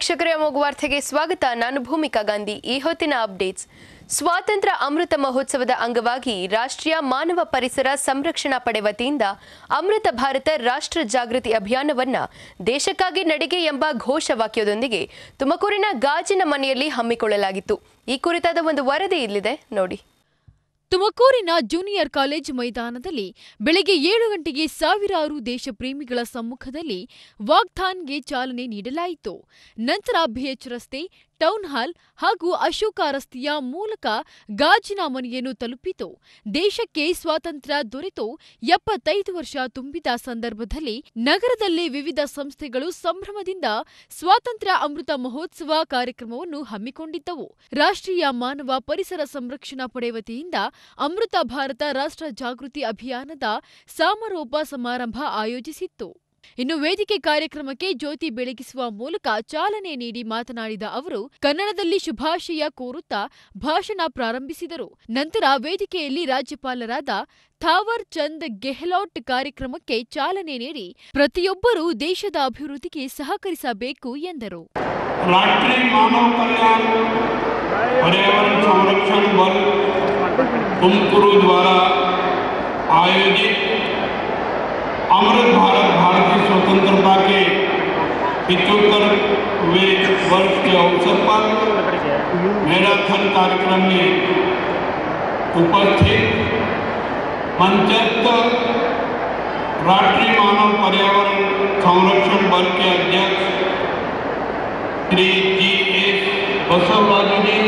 ವೀಕ್ಷಕರೇ ಅಮೋಘ ವಾರ್ತೆಗೆ ಸ್ವಾಗತ ನಾನು ಭೂಮಿಕಾ ಗಾಂಧಿ ಈ ಹೊತ್ತಿನ ಅಪ್ಡೇಟ್ಸ್ ಸ್ವಾತಂತ್ರ್ಯ ಅಮೃತ ಮಹೋತ್ಸವದ ಅಂಗವಾಗಿ ರಾಷ್ಟ್ರೀಯ ಮಾನವ ಪರಿಸರ ಸಂರಕ್ಷಣಾ ಪಡೆ ವತಿಯಿಂದ ಅಮೃತ ಭಾರತ ರಾಷ್ಟ್ರ ಜಾಗೃತಿ ಅಭಿಯಾನವನ್ನ ದೇಶಕ್ಕಾಗಿ ನಡಿಗೆ ಎಂಬ ಘೋಷವಾಕ್ಯದೊಂದಿಗೆ ತುಮಕೂರಿನ ಗಾಜಿನ ಮನೆಯಲ್ಲಿ ಹಮ್ಮಿಕೊಳ್ಳಲಾಗಿತ್ತು ಈ ಕುರಿತಾದ ಒಂದು ವರದಿ ಇಲ್ಲಿದೆ ನೋಡಿ ತುಮಕೂರಿನ ಜೂನಿಯರ್ ಕಾಲೇಜ್ ಮೈದಾನದಲ್ಲಿ ಬೆಳಗ್ಗೆ ಏಳು ಗಂಟೆಗೆ ಸಾವಿರಾರು ದೇಶಪ್ರೇಮಿಗಳ ಸಮ್ಮುಖದಲ್ಲಿ ವಾಕ್ಥಾನ್ಗೆ ಚಾಲನೆ ನೀಡಲಾಯಿತು ನಂತರ ಬಿಎಚ್ ರಸ್ತೆ ಟೌನ್ ಹಾಲ್ ಹಾಗೂ ಅಶೋಕ ರಸ್ತೆಯ ಮೂಲಕ ಗಾಜಿನ ಮನೆಯನ್ನು ತಲುಪಿತು ದೇಶಕ್ಕೆ ಸ್ವಾತಂತ್ರ್ಯ ದೊರೆತು ಎಪ್ಪತ್ತೈದು ವರ್ಷ ತುಂಬಿದ ಸಂದರ್ಭದಲ್ಲಿ ನಗರದಲ್ಲಿ ವಿವಿಧ ಸಂಸ್ಥೆಗಳು ಸಂಭ್ರಮದಿಂದ ಸ್ವಾತಂತ್ರ್ಯ ಅಮೃತ ಮಹೋತ್ಸವ ಕಾರ್ಯಕ್ರಮವನ್ನು ಹಮ್ಮಿಕೊಂಡಿದ್ದವು ರಾಷ್ಟ್ರೀಯ ಮಾನವ ಪರಿಸರ ಸಂರಕ್ಷಣಾ ಪಡೆ ವತಿಯಿಂದ ಅಮೃತ ಭಾರತ ರಾಷ್ಟ್ರ ಜಾಗೃತಿ ಅಭಿಯಾನದ ಸಮಾರೋಪ ಸಮಾರಂಭ ಆಯೋಜಿಸಿತ್ತು ಇನ್ನು ವೇದಿಕೆ ಕಾರ್ಯಕ್ರಮಕ್ಕೆ ಜ್ಯೋತಿ ಬೆಳಗಿಸುವ ಮೂಲಕ ಚಾಲನೆ ನೀಡಿ ಮಾತನಾಡಿದ ಅವರು ಕನ್ನಡದಲ್ಲಿ ಶುಭಾಶಯ ಕೋರುತ್ತಾ ಭಾಷಣ ಪ್ರಾರಂಭಿಸಿದರು ನಂತರ ವೇದಿಕೆಯಲ್ಲಿ ರಾಜ್ಯಪಾಲರಾದ ಥಾವರ್ ಚಂದ್ ಗೆಹ್ಲೋಟ್ ಕಾರ್ಯಕ್ರಮಕ್ಕೆ ಚಾಲನೆ ನೀಡಿ ಪ್ರತಿಯೊಬ್ಬರೂ ದೇಶದ ಅಭಿವೃದ್ಧಿಗೆ ಸಹಕರಿಸಬೇಕು ಎಂದರು राष्ट्रीय मानव कल्याण पर्यावरण संरक्षण बल तुमकुरु द्वारा आयोजित अमृत भारत भारतीय स्वतंत्रता के पिछहत्तरवें वर्ष के अवसर पर मैराथन कार्यक्रम में उपस्थित मंचस्थ राष्ट्रीय मानव पर्यावरण संरक्षण बल के अध्यक्ष श्री जी एस बसवराजू जी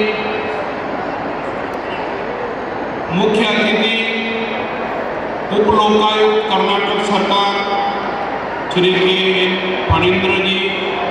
मुख्य अतिथि उप लोकायुक्त कर्नाटक सरकार श्री के एन फणींद्र जी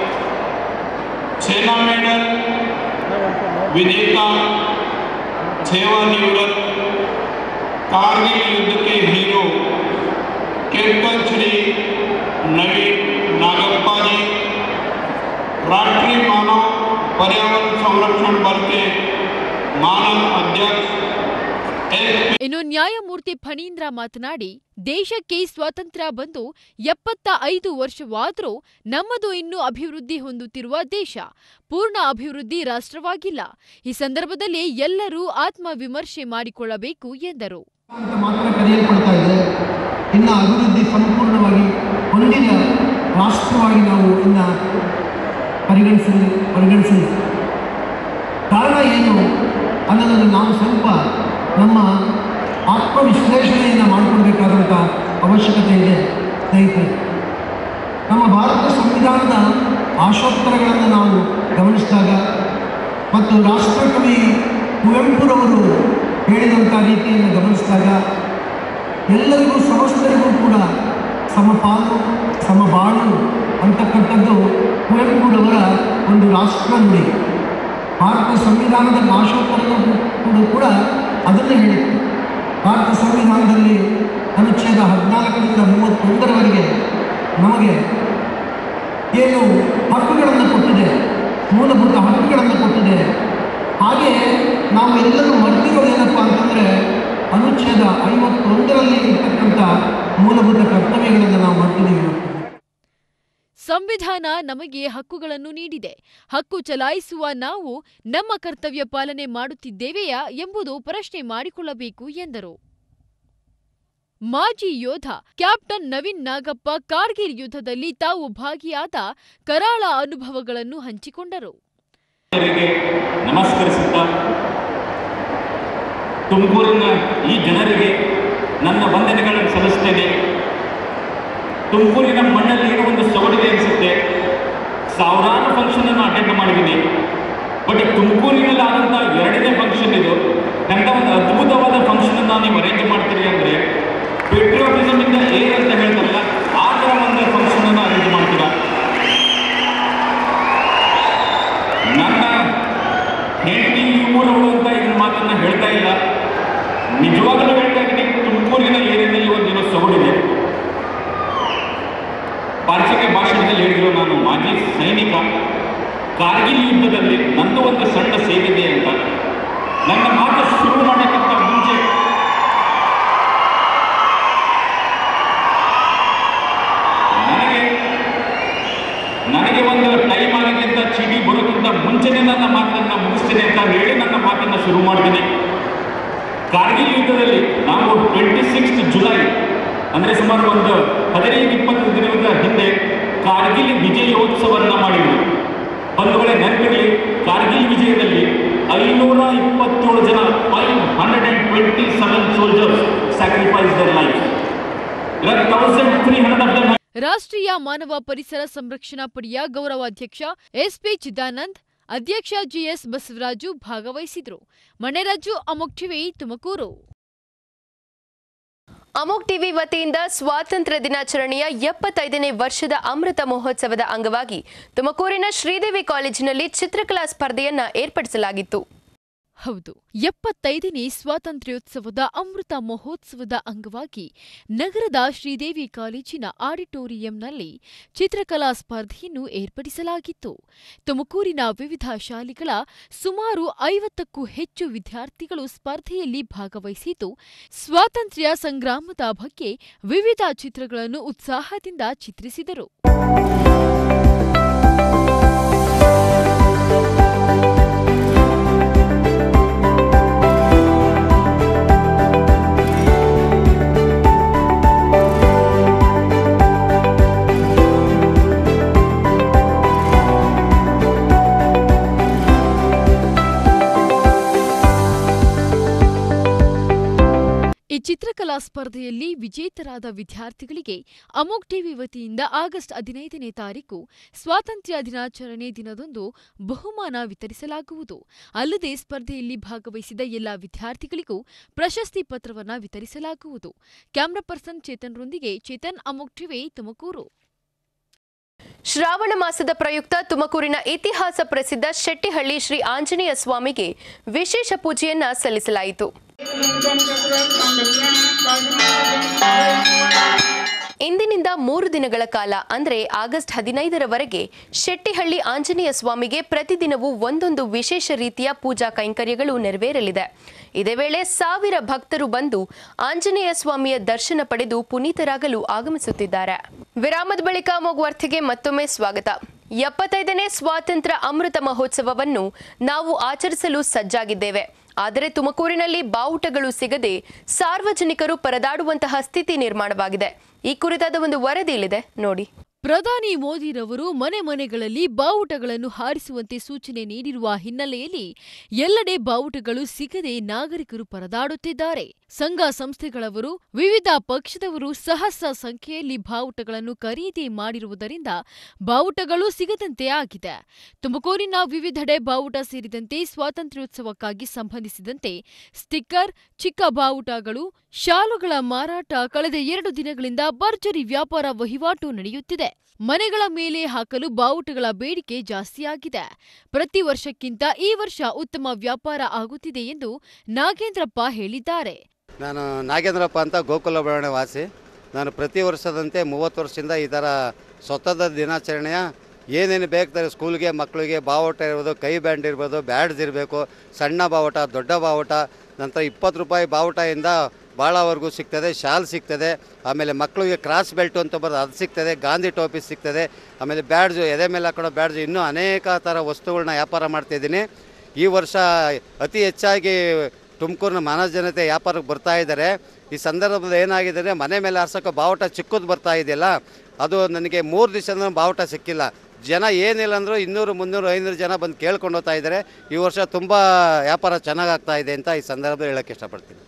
सेना मेडल विजेता सेवानिवृत्त कारगिल युद्ध के हीरो कैप्टन श्री नवीन नागप्पा जी राष्ट्रीय मानव पर्यावरण संरक्षण बल के मानव अध्यक्ष एस ಇನ್ನು ನ್ಯಾಯಮೂರ್ತಿ ಫಣೀಂದ್ರ ಮಾತನಾಡಿ ದೇಶಕ್ಕೆ ಸ್ವಾತಂತ್ರ್ಯ ಬಂದು ಎಪ್ಪತ್ತ ಐದು ವರ್ಷವಾದರೂ ನಮ್ಮದು ಇನ್ನೂ ಅಭಿವೃದ್ಧಿ ಹೊಂದುತ್ತಿರುವ ದೇಶ ಪೂರ್ಣ ಅಭಿವೃದ್ಧಿ ರಾಷ್ಟ್ರವಾಗಿಲ್ಲ ಈ ಸಂದರ್ಭದಲ್ಲಿ ಎಲ್ಲರೂ ಆತ್ಮವಿಮರ್ಶೆ ಮಾಡಿಕೊಳ್ಳಬೇಕು ಎಂದರು ಅಂತ ಮಾತ್ರ ಕರೆಯಲ್ಪಡ್ತಾ ಇದೆ ಇನ್ನು ಅಭಿವೃದ್ಧಿ ಸಂಪೂರ್ಣವಾಗಿ ಹೊಂದಿದ ರಾಷ್ಟ್ರವಾಗಿ ನಾವು ಇನ್ನು ಪರಿಗಣಿಸ ಪರಿಗಣಿಸಿಲ್ಲ ಕಾರಣ ಏನು ಅನ್ನೋದನ್ನು ನಾವು ಸ್ವಲ್ಪ ನಮ್ಮ ಆತ್ಮವಿಶ್ಲೇಷಣೆಯನ್ನು ಮಾಡಿಕೊಳ್ಬೇಕಾದಂಥ ಅವಶ್ಯಕತೆ ಇದೆ ಸ್ನೇಹಿತರೆ ನಮ್ಮ ಭಾರತ ಸಂವಿಧಾನದ ಆಶೋತ್ತರಗಳನ್ನು ನಾವು ಗಮನಿಸಿದಾಗ ಮತ್ತು ರಾಷ್ಟ್ರಕವಿ ಕುವೆಂಪುರವರು ಹೇಳಿದಂಥ ರೀತಿಯನ್ನು ಗಮನಿಸಿದಾಗ ಎಲ್ಲರಿಗೂ ಸಮಸ್ತರಿಗೂ ಕೂಡ ಸಮಪಾಲು ಸಮಬಾಳು ಅಂತಕ್ಕಂಥದ್ದು ಕುವೆಂಪುರವರ ಒಂದು ರಾಷ್ಟ್ರ ನುಡಿ ಭಾರತ ಸಂವಿಧಾನದ ಆಶೋತ್ತರಗಳು ಕೂಡ ಕೂಡ ಅದನ್ನೇ ಹೇಳಿತ್ತು ಭಾರತ ಸಂವಿಧಾನದಲ್ಲಿ ಅನುಚ್ಛೇದ ಹದಿನಾಲ್ಕರಿಂದ ಮೂವತ್ತೊಂದರವರೆಗೆ ನಮಗೆ ಏನು ಹಕ್ಕುಗಳನ್ನು ಕೊಟ್ಟಿದೆ ಮೂಲಭೂತ ಹಕ್ಕುಗಳನ್ನು ಕೊಟ್ಟಿದೆ ಹಾಗೆ ನಾವು ಎಲ್ಲರೂ ಮರ್ತಿರೋದೇನಪ್ಪ ಅಂತಂದರೆ ಅನುಚ್ಛೇದ ಐವತ್ತೊಂದರಲ್ಲಿ ಇರ್ತಕ್ಕಂಥ ಮೂಲಭೂತ ಕರ್ತವ್ಯಗಳನ್ನು ನಾವು ಮರ್ತಿದ್ದೀವಿ ಇವತ್ತು. ಸಂವಿಧಾನ ನಮಗೆ ಹಕ್ಕುಗಳನ್ನು ನೀಡಿದೆ ಹಕ್ಕು ಚಲಾಯಿಸುವ ನಾವು ನಮ್ಮ ಕರ್ತವ್ಯ ಪಾಲನೆ ಮಾಡುತ್ತಿದ್ದೇವೆಯಾ ಎಂಬುದು ಪ್ರಶ್ನೆ ಮಾಡಿಕೊಳ್ಳಬೇಕು ಎಂದರು ಮಾಜಿ ಯೋಧ ಕ್ಯಾಪ್ಟನ್ ನವೀನ್ ನಾಗಪ್ಪ ಕಾರ್ಗಿಲ್ ಯುದ್ಧದಲ್ಲಿ ತಾವು ಭಾಗಿಯಾದ ಕರಾಳ ಅನುಭವಗಳನ್ನು ಹಂಚಿಕೊಂಡರು ಜನರಿಗೆ ನಮಸ್ಕರಿಸುತ್ತಾ ತುಮಕೂರಿನ ಈ ಜನರಿಗೆ ನನ್ನ ವಂದನೆಗಳನ್ನು ಸಲ್ಲಿಸ್ತೇನೆ ತುಮಕೂರಿನ ಮಣ್ಣಲ್ಲಿ ಏನೋ ಒಂದು ಸೊಗಡಿದೆ ಅನಿಸುತ್ತೆ ಸಾವಿರಾರು ಫಂಕ್ಷನ್ ಅನ್ನು ಅಟೆಂಡ್ ಮಾಡಿದ್ದೀನಿ ಬಟ್ ತುಮಕೂರಿನಲ್ಲಿ ಆದಂಥ ಎರಡನೇ ಫಂಕ್ಷನ್ ಇದು ನಂತ ಒಂದು ಅದ್ಭುತವಾದ ಫಂಕ್ಷನ್ ಅನ್ನು ನೀವು ಅರೇಂಜ್ ಮಾಡ್ತೀರಿ ಅಂದರೆ ಪೆಟ್ರೋಟಿಸಮ್ ಇಂದ ಏರ್ ಅಂತ ಹೇಳ್ತಾರಲ್ಲ ಆ ಥರ ಒಂದು ಫಂಕ್ಷನ್ ಅನ್ನು ಅರೇಂಜ್ ಮಾಡ್ತೀರಾ ನನ್ನ ಹೆಂಡತಿ ಈ ಊರವಳು ಅಂತ ಇದನ್ನ ಮಾತನ್ನ ಹೇಳ್ತಾ ಇಲ್ಲ ನಿಜವಾಗಲೂ ಹೇಳ್ತಾ ಇದ್ದೀನಿ ತುಮಕೂರಿನ ಏರಿಯಾದಲ್ಲಿ ಒಂದಿನ ಸೊಗಡಿದೆ ಪಾರ್ಚಿಕೆ ಭಾಷಣದಲ್ಲಿ ಹೇಳಿದ್ರು ನಾನು ಮಾಜಿ ಸೈನಿಕ ಕಾರ್ಗಿಲ್ ಯುದ್ಧದಲ್ಲಿ ನಂದು ಒಂದು ಸಣ್ಣ ಸೇವಿದೆ ಅಂತ ನನ್ನ ಮಾತು ಶುರು ಮಾಡೋಕ್ಕಿಂತ ಮುಂಚೆ ನನಗೆ ನನಗೆ ಒಂದು ಟೈಮ್ ಆಗಿದೆ ಅಂತ ಚೀಟಿ ಮಾಡ್ತೀನಿ ಕಾರ್ಗಿಲ್ ಯುದ್ಧದಲ್ಲಿ ನಾವು ಟ್ವೆಂಟಿ ಸಿಕ್ಸ್ ಜುಲೈ ಅಂದರೆ ಸುಮಾರು ಒಂದು ಹದಿನೈದು ಇಪ್ಪತ್ತು ದಿನದ ಹಿಂದೆ ಕಾರ್ಗಿಲ್ ವಿಜಯೋತ್ಸವನ್ನ ಮಾಡಿದ್ವಿ ಬಂಧುಗಳೇ ನೆನಪಿರಲಿ ಕಾರ್ಗಿಲ್ ವಿಜಯದಲ್ಲಿ ಐನೂರ ಇಪ್ಪತ್ತೇಳು ಜನ five hundred and twenty seven soldiers sacrifice their life thousand three hundred of them ರಾಷ್ಟ್ರೀಯ ಮಾನವ ಪರಿಸರ ಸಂರಕ್ಷಣಾ ಪಡೆಯ ಗೌರವಾಧ್ಯಕ್ಷ ಎಸ್ಪಿ ಚಿದಾನಂದ್ ಅಧ್ಯಕ್ಷ ಜಿಎಸ್ ಬಸವರಾಜು ಭಾಗವಹಿಸಿದ್ರು ಮಣೆರಾಜು ಅಮೋಕ್ ಟಿವಿ ತುಮಕೂರು ಅಮೋಕ್ ಟಿವಿ ವತಿಯಿಂದ ಸ್ವಾತಂತ್ರ್ಯ ದಿನಾಚರಣೆಯ ಎಪ್ಪತ್ತೈದನೇ ವರ್ಷದ ಅಮೃತ ಮಹೋತ್ಸವದ ಅಂಗವಾಗಿ ತುಮಕೂರಿನ ಶ್ರೀದೇವಿ ಕಾಲೇಜಿನಲ್ಲಿ ಚಿತ್ರಕಲಾ ಸ್ಪರ್ಧೆಯನ್ನ ಏರ್ಪಡಿಸಲಾಗಿತ್ತು ಹೌದು ಎಪ್ಪತ್ತೈದನೇ ಸ್ವಾತಂತ್ರ್ಯೋತ್ಸವದ ಅಮೃತ ಮಹೋತ್ಸವದ ಅಂಗವಾಗಿ ನಗರದ ಶ್ರೀದೇವಿ ಕಾಲೇಜಿನ ಆಡಿಟೋರಿಯಂನಲ್ಲಿ ಚಿತ್ರಕಲಾ ಸ್ಪರ್ಧೆಯನ್ನು ಏರ್ಪಡಿಸಲಾಗಿತ್ತು ತುಮಕೂರಿನ ವಿವಿಧ ಶಾಲೆಗಳ ಸುಮಾರು ಐವತ್ತಕ್ಕೂ ಹೆಚ್ಚು ವಿದ್ಯಾರ್ಥಿಗಳು ಸ್ಪರ್ಧೆಯಲ್ಲಿ ಭಾಗವಹಿಸಿದ್ದು ಸ್ವಾತಂತ್ರ್ಯ ಸಂಗ್ರಾಮದ ಬಗ್ಗೆ ವಿವಿಧ ಚಿತ್ರಗಳನ್ನು ಉತ್ಸಾಹದಿಂದ ಚಿತ್ರಿಸಿದರು ಈ ಚಿತ್ರಕಲಾ ಸ್ಪರ್ಧೆಯಲ್ಲಿ ವಿಜೇತರಾದ ವಿದ್ಯಾರ್ಥಿಗಳಿಗೆ ಅಮೋಕ್ ಟಿವಿ ವತಿಯಿಂದ ಆಗಸ್ಟ್ ಹದಿನೈದನೇ ತಾರೀಕು ಸ್ವಾತಂತ್ರ್ಯ ದಿನಾಚರಣೆ ದಿನದಂದು ಬಹುಮಾನ ವಿತರಿಸಲಾಗುವುದು ಅಲ್ಲದೆ ಸ್ಪರ್ಧೆಯಲ್ಲಿ ಭಾಗವಹಿಸಿದ ಎಲ್ಲ ವಿದ್ಯಾರ್ಥಿಗಳಿಗೂ ಪ್ರಶಸ್ತಿ ಪತ್ರವನ್ನು ವಿತರಿಸಲಾಗುವುದು ಕ್ಯಾಮ್ರಾ ಪರ್ಸನ್ ಚೇತನ್ರೊಂದಿಗೆ ಚೇತನ್ ಅಮೋಕ್ ಟಿವಿ ತುಮಕೂರು ಶ್ರಾವಣ ಮಾಸದ ಪ್ರಯುಕ್ತ ತುಮಕೂರಿನ ಇತಿಹಾಸ ಪ್ರಸಿದ್ಧ ಶೆಟ್ಟಿಹಳ್ಳಿ ಶ್ರೀ ಆಂಜನೇಯ ಸ್ವಾಮಿಗೆ ವಿಶೇಷ ಪೂಜೆಯನ್ನ ಸಲ್ಲಿಸಲಾಯಿತು ಇಂದಿನಿಂದ ಮೂರು ದಿನಗಳ ಕಾಲ ಅಂದರೆ ಆಗಸ್ಟ್ ಹದಿನೈದರವರೆಗೆ ಶೆಟ್ಟಿಹಳ್ಳಿ ಆಂಜನೇಯ ಸ್ವಾಮಿಗೆ ಪ್ರತಿದಿನವೂ ಒಂದೊಂದು ವಿಶೇಷ ರೀತಿಯ ಪೂಜಾ ಕೈಂಕರ್ಯಗಳು ನೆರವೇರಲಿದೆ ಇದೇ ವೇಳೆ ಸಾವಿರ ಭಕ್ತರು ಬಂದು ಆಂಜನೇಯ ಸ್ವಾಮಿಯ ದರ್ಶನ ಪಡೆದು ಪುನೀತರಾಗಲು ಆಗಮಿಸುತ್ತಿದ್ದಾರೆ ವಿರಾಮದ ಬಳಿಕ ಮೊಗ್ವರ್ತಿಗೆ ಮತ್ತೊಮ್ಮೆ ಸ್ವಾಗತ ಎಪ್ಪತ್ತೈದನೇ ಸ್ವಾತಂತ್ರ್ಯ ಅಮೃತ ಮಹೋತ್ಸವವನ್ನು ನಾವು ಆಚರಿಸಲು ಸಜ್ಜಾಗಿದ್ದೇವೆ ಆದರೆ ತುಮಕೂರಿನಲ್ಲಿ ಬಾವುಟಗಳು ಸಿಗದೆ ಸಾರ್ವಜನಿಕರು ಪರದಾಡುವಂತಹ ಸ್ಥಿತಿ ನಿರ್ಮಾಣವಾಗಿದೆ ಈ ಕುರಿತಾದ ಒಂದು ವರದಿ ಇಲ್ಲಿದೆ ನೋಡಿ ಪ್ರಧಾನಿ ಮೋದಿರವರು ಮನೆ ಮನೆಗಳಲ್ಲಿ ಬಾವುಟಗಳನ್ನು ಹಾರಿಸುವಂತೆ ಸೂಚನೆ ನೀಡಿರುವ ಹಿನ್ನೆಲೆಯಲ್ಲಿ ಎಲ್ಲೆಡೆ ಬಾವುಟಗಳು ಸಿಗದೆ ನಾಗರಿಕರು ಪರದಾಡುತ್ತಿದ್ದಾರೆ ಸಂಘ ಸಂಸ್ಥೆಗಳವರು ವಿವಿಧ ಪಕ್ಷದವರು ಸಹಸ್ರ ಸಂಖ್ಯೆಯಲ್ಲಿ ಬಾವುಟಗಳನ್ನು ಖರೀದಿ ಮಾಡಿರುವುದರಿಂದ ಬಾವುಟಗಳು ಸಿಗದಂತೆ ಆಗಿದೆ ತುಮಕೂರಿನ ವಿವಿಧೆಡೆ ಬಾವುಟ ಸೇರಿದಂತೆ ಸ್ವಾತಂತ್ರ್ಯೋತ್ಸವಕ್ಕಾಗಿ ಸಂಬಂಧಿಸಿದಂತೆ ಸ್ಟಿಕ್ಕರ್ ಚಿಕ್ಕ ಬಾವುಟಗಳು ಶಾಲುಗಳ ಮಾರಾಟ ಕಳೆದ ಎರಡು ದಿನಗಳಿಂದ ಭರ್ಜರಿ ವ್ಯಾಪಾರ ವಹಿವಾಟು ನಡೆಯುತ್ತಿದೆ ಮನೆಗಳ ಮೇಲೆ ಹಾಕಲು ಬಾವುಟಗಳ ಬೇಡಿಕೆ ಜಾಸ್ತಿಯಾಗಿದೆ ಪ್ರತಿ ವರ್ಷಕ್ಕಿಂತ ಈ ವರ್ಷ ಉತ್ತಮ ವ್ಯಾಪಾರ ಆಗುತ್ತಿದೆ ಎಂದು ನಾಗೇಂದ್ರಪ್ಪ ಹೇಳಿದ್ದಾರೆ ನಾನು ನಾಗೇಂದ್ರಪ್ಪ ಅಂತ ಗೋಕುಲ ಬಡಾವಣೆ ವಾಸಿ ನಾನು ಪ್ರತಿ ವರ್ಷದಂತೆ ಮೂವತ್ತು ವರ್ಷದಿಂದ ಈ ಥರ ಸ್ವತಂತ್ರ ದಿನಾಚರಣೆಯ ಏನೇನು ಬೇಕಾದ್ರೆ ಸ್ಕೂಲ್ಗೆ ಮಕ್ಕಳಿಗೆ ಬಾವುಟ ಇರ್ಬೋದು ಕೈ ಬ್ಯಾಂಡ್ ಇರ್ಬೋದು ಬ್ಯಾಡ್ಸ್ ಇರಬೇಕು ಸಣ್ಣ ಬಾವುಟ ದೊಡ್ಡ ಬಾವುಟ ನಂತರ ಇಪ್ಪತ್ತು ರೂಪಾಯಿ ಬಾವುಟದಿಂದ ಭಾಳವರೆಗೂ ಸಿಗ್ತದೆ ಶಾಲ್ ಸಿಗ್ತದೆ ಆಮೇಲೆ ಮಕ್ಕಳಿಗೆ ಕ್ರಾಸ್ ಬೆಲ್ಟು ಅಂತ ಬರೋದು ಅದು ಸಿಗ್ತದೆ ಗಾಂಧಿ ಟೋಪಿ ಸಿಗ್ತದೆ ಆಮೇಲೆ ಬ್ಯಾಡ್ಜು ಎದೆ ಮೇಲೆ ಹಾಕೊಳ್ಳೋ ಬ್ಯಾಡ್ಜು ಇನ್ನೂ ಅನೇಕ ಥರ ವಸ್ತುಗಳನ್ನ ವ್ಯಾಪಾರ ಮಾಡ್ತಾಯಿದ್ದೀನಿ ಈ ವರ್ಷ ಅತಿ ಹೆಚ್ಚಾಗಿ ತುಮಕೂರಿನ ಮಾನವ ಜನತೆ ವ್ಯಾಪಾರಕ್ಕೆ ಬರ್ತಾ ಇದ್ದಾರೆ ಈ ಸಂದರ್ಭದಲ್ಲಿ ಏನಾಗಿದೆ ಅಂದರೆ ಮನೆ ಮೇಲೆ ಹಾರ್ಸೋಕೆ ಬಾವುಟ ಚಿಕ್ಕದು ಬರ್ತಾ ಇದೆಯಲ್ಲ ಅದು ನನಗೆ ಮೂರು ದಿವಸದಿಂದ ಬಾವುಟ ಸಿಕ್ಕಿಲ್ಲ ಜನ ಏನಿಲ್ಲ ಅಂದರೂ ಇನ್ನೂರು ಮುನ್ನೂರು ಐನೂರು ಜನ ಬಂದು ಕೇಳ್ಕೊಂಡು ಹೋಗ್ತಾ ಇದ್ದಾರೆ ಈ ವರ್ಷ ತುಂಬ ವ್ಯಾಪಾರ ಚೆನ್ನಾಗಾಗ್ತಾ ಇದೆ ಅಂತ ಈ ಸಂದರ್ಭದಲ್ಲಿ ಹೇಳೋಕ್ಕೆ ಇಷ್ಟಪಡ್ತೀನಿ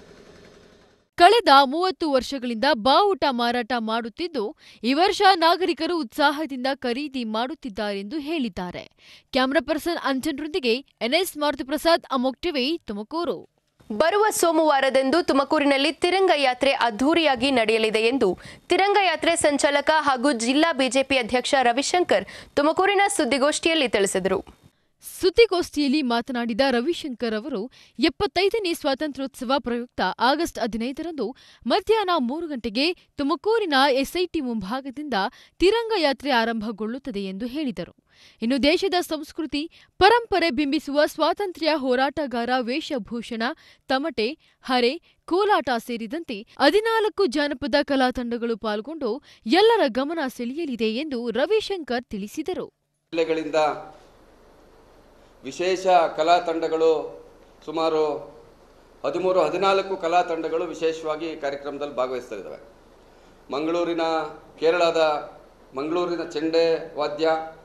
ಕಳೆದ ಮೂವತ್ತು ವರ್ಷಗಳಿಂದ ಬಾವುಟ ಮಾರಾಟ ಮಾಡುತ್ತಿದ್ದು ಈ ವರ್ಷ ನಾಗರಿಕರು ಉತ್ಸಾಹದಿಂದ ಖರೀದಿ ಮಾಡುತ್ತಿದ್ದಾರೆಂದು ಹೇಳಿದ್ದಾರೆ ಕ್ಯಾಮರಾ ಪರ್ಸನ್ ಅಂಜನ್ರೊಂದಿಗೆ ಎನ್ಎಸ್ ಮಾರುತಿಪ್ರಸಾದ್ ಅಮೋಕ್ ಟಿವಿ ತುಮಕೂರು ಬರುವ ಸೋಮವಾರದಂದು ತುಮಕೂರಿನಲ್ಲಿ ತಿರಂಗ ಯಾತ್ರೆ ಅದ್ದೂರಿಯಾಗಿ ನಡೆಯಲಿದೆ ಎಂದು ತಿರಂಗ ಯಾತ್ರೆ ಸಂಚಾಲಕ ಹಾಗೂ ಜಿಲ್ಲಾ ಬಿಜೆಪಿ ಅಧ್ಯಕ್ಷ ರವಿಶಂಕರ್ ತುಮಕೂರಿನ ಸುದ್ದಿಗೋಷ್ಠಿಯಲ್ಲಿ ತಿಳಿಸಿದರು ಸುದ್ದಿಗೋಷ್ಠಿಯಲ್ಲಿ ಮಾತನಾಡಿದ ರವಿಶಂಕರ್ ಅವರು ಎಪ್ಪತ್ತೈದನೇ ಸ್ವಾತಂತ್ರ್ಯೋತ್ಸವ ಪ್ರಯುಕ್ತ ಆಗಸ್ಟ್ ಹದಿನೈದರಂದು ಮಧ್ಯಾಹ್ನ ಮೂರು ಗಂಟೆಗೆ ತುಮಕೂರಿನ ಎಸ್ಐಟಿ ಮುಂಭಾಗದಿಂದ ತಿರಂಗ ಯಾತ್ರೆ ಆರಂಭಗೊಳ್ಳುತ್ತದೆ ಎಂದು ಹೇಳಿದರು ಇನ್ನು ದೇಶದ ಸಂಸ್ಕೃತಿ ಪರಂಪರೆ ಬಿಂಬಿಸುವ ಸ್ವಾತಂತ್ರ್ಯ ಹೋರಾಟಗಾರ ವೇಷಭೂಷಣ ತಮಟೆ ಹರೆ ಕೋಲಾಟ ಸೇರಿದಂತೆ ಹದಿನಾಲ್ಕು ಜಾನಪದ ಕಲಾ ತಂಡಗಳು ಪಾಲ್ಗೊಂಡು ಎಲ್ಲರ ಗಮನ ಸೆಳೆಯಲಿದೆ ಎಂದು ರವಿಶಂಕರ್ ತಿಳಿಸಿದರು ಜಿಲ್ಲೆಗಳಿಂದ ವಿಶೇಷ ಕಲಾ ತಂಡಗಳು ಸುಮಾರು ಹದಿಮೂರು ಹದಿನಾಲ್ಕು ಕಲಾ ತಂಡಗಳು ವಿಶೇಷವಾಗಿ ಈ ಕಾರ್ಯಕ್ರಮದಲ್ಲಿ ಭಾಗವಹಿಸ್ತಾ ಇದ್ದಾವೆ ಮಂಗಳೂರಿನ ಕೇರಳದ ಮಂಗಳೂರಿನ ಚೆಂಡೆ ವಾದ್ಯ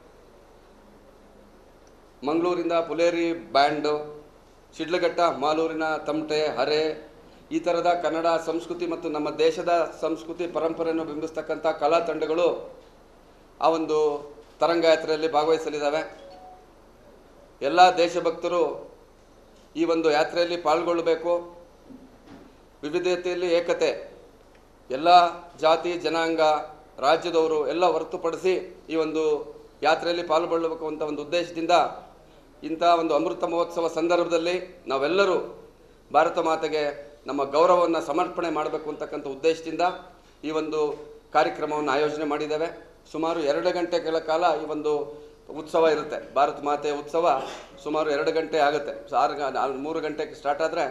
ಮಂಗಳೂರಿನ ಪುಲೇರಿ ಬ್ಯಾಂಡು ಶಿಡ್ಲಘಟ್ಟ ಮಾಲೂರಿನ ತಮಟೆ ಹರೆ ಈ ಥರದ ಕನ್ನಡ ಸಂಸ್ಕೃತಿ ಮತ್ತು ನಮ್ಮ ದೇಶದ ಸಂಸ್ಕೃತಿ ಪರಂಪರೆಯನ್ನು ಬಿಂಬಿಸ್ತಕ್ಕಂಥ ಕಲಾ ತಂಡಗಳು ಆ ಒಂದು ತರಂಗಯಾತ್ರೆಯಲ್ಲಿ ಭಾಗವಹಿಸಲಿದ್ದಾವೆ ಎಲ್ಲ ದೇಶಭಕ್ತರು ಈ ಒಂದು ಯಾತ್ರೆಯಲ್ಲಿ ಪಾಲ್ಗೊಳ್ಳಬೇಕು ವಿವಿಧತೆಯಲ್ಲಿ ಏಕತೆ ಎಲ್ಲ ಜಾತಿ ಜನಾಂಗ ರಾಜ್ಯದವರು ಎಲ್ಲ ಹೊರತುಪಡಿಸಿ ಈ ಒಂದು ಯಾತ್ರೆಯಲ್ಲಿ ಪಾಲ್ಗೊಳ್ಳಬೇಕು ಅಂತ ಒಂದು ಉದ್ದೇಶದಿಂದ ಇಂಥ ಒಂದು ಅಮೃತ ಮಹೋತ್ಸವ ಸಂದರ್ಭದಲ್ಲಿ ನಾವೆಲ್ಲರೂ ಭಾರತ ಮಾತೆಗೆ ನಮ್ಮ ಗೌರವವನ್ನು ಸಮರ್ಪಣೆ ಮಾಡಬೇಕು ಅಂತಕ್ಕಂಥ ಉದ್ದೇಶದಿಂದ ಈ ಒಂದು ಕಾರ್ಯಕ್ರಮವನ್ನು ಆಯೋಜನೆ ಮಾಡಿದ್ದೇವೆ ಸುಮಾರು ಎರಡು ಗಂಟೆಗಳ ಕಾಲ ಈ ಒಂದು ಉತ್ಸವ ಇರುತ್ತೆ ಭಾರತ ಮಾತೆಯ ಉತ್ಸವ ಸುಮಾರು ಎರಡು ಗಂಟೆ ಆಗುತ್ತೆ ಸೊ ಆರು ಗ- ನಾಲ್- ಮೂರು ಗಂಟೆಗೆ ಸ್ಟಾರ್ಟ್ ಆದರೆ